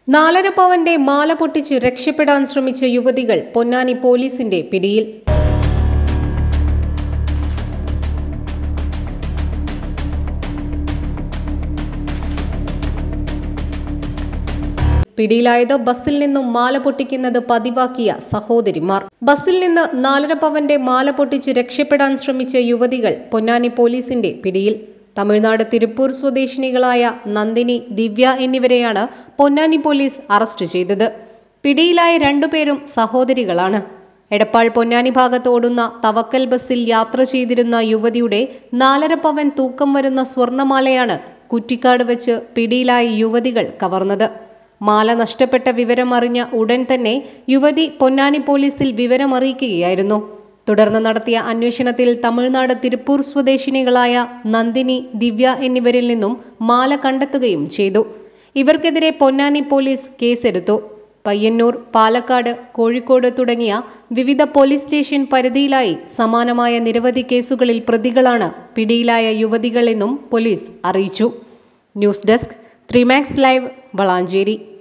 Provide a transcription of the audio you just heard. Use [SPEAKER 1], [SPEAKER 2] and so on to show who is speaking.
[SPEAKER 1] നാലര പവന്റെ മാല പൊട്ടിച്ച് രക്ഷപ്പെടാൻ ശ്രമിച്ച യുവതികൾ പൊന്നാനി പോലീസിന്റെ പിടിയിൽ പിടിയിലായത് ബസ്സിൽ നിന്നും മാല പൊട്ടിക്കുന്നത് പതിവാക്കിയ സഹോദരിമാർ ബസ്സിൽ നിന്ന് നാലര പവന്റെ മാല പൊട്ടിച്ച് രക്ഷപ്പെടാൻ ശ്രമിച്ച യുവതികൾ പൊന്നാനി പോലീസിന്റെ പിടിയിൽ തമിഴ്നാട് തിരുപ്പൂർ സ്വദേശിനികളായ നന്ദിനി ദിവ്യ എന്നിവരെയാണ് പൊന്നാനി പോലീസ് അറസ്റ്റ് ചെയ്തത് പിടിയിലായ രണ്ടുപേരും സഹോദരികളാണ് എടപ്പാൾ പൊന്നാനി ഭാഗത്ത് ഓടുന്ന തവക്കൽ ബസ്സിൽ യാത്ര ചെയ്തിരുന്ന യുവതിയുടെ നാലര പവൻ തൂക്കം വരുന്ന സ്വർണമാലയാണ് കുറ്റിക്കാട് വെച്ച് പിടിയിലായ യുവതികൾ കവർന്നത് മാല നഷ്ടപ്പെട്ട വിവരമറിഞ്ഞ ഉടൻ തന്നെ യുവതി പൊന്നാനി പോലീസിൽ വിവരമറിയിക്കുകയായിരുന്നു തുടർന്ന് നടത്തിയ അന്വേഷണത്തിൽ തമിഴ്നാട് തിരുപ്പൂർ സ്വദേശിനികളായ നന്ദിനി ദിവ്യ എന്നിവരിൽ നിന്നും മാല കണ്ടെത്തുകയും ചെയ്തു ഇവർക്കെതിരെ പൊന്നാനി പോലീസ് കേസെടുത്തു പയ്യന്നൂർ പാലക്കാട് കോഴിക്കോട് തുടങ്ങിയ വിവിധ പോലീസ് സ്റ്റേഷൻ പരിധിയിലായി സമാനമായ നിരവധി കേസുകളിൽ പ്രതികളാണ് പിടിയിലായ യുവതികളെന്നും പോലീസ് അറിയിച്ചു news desk Trimax live Valanchery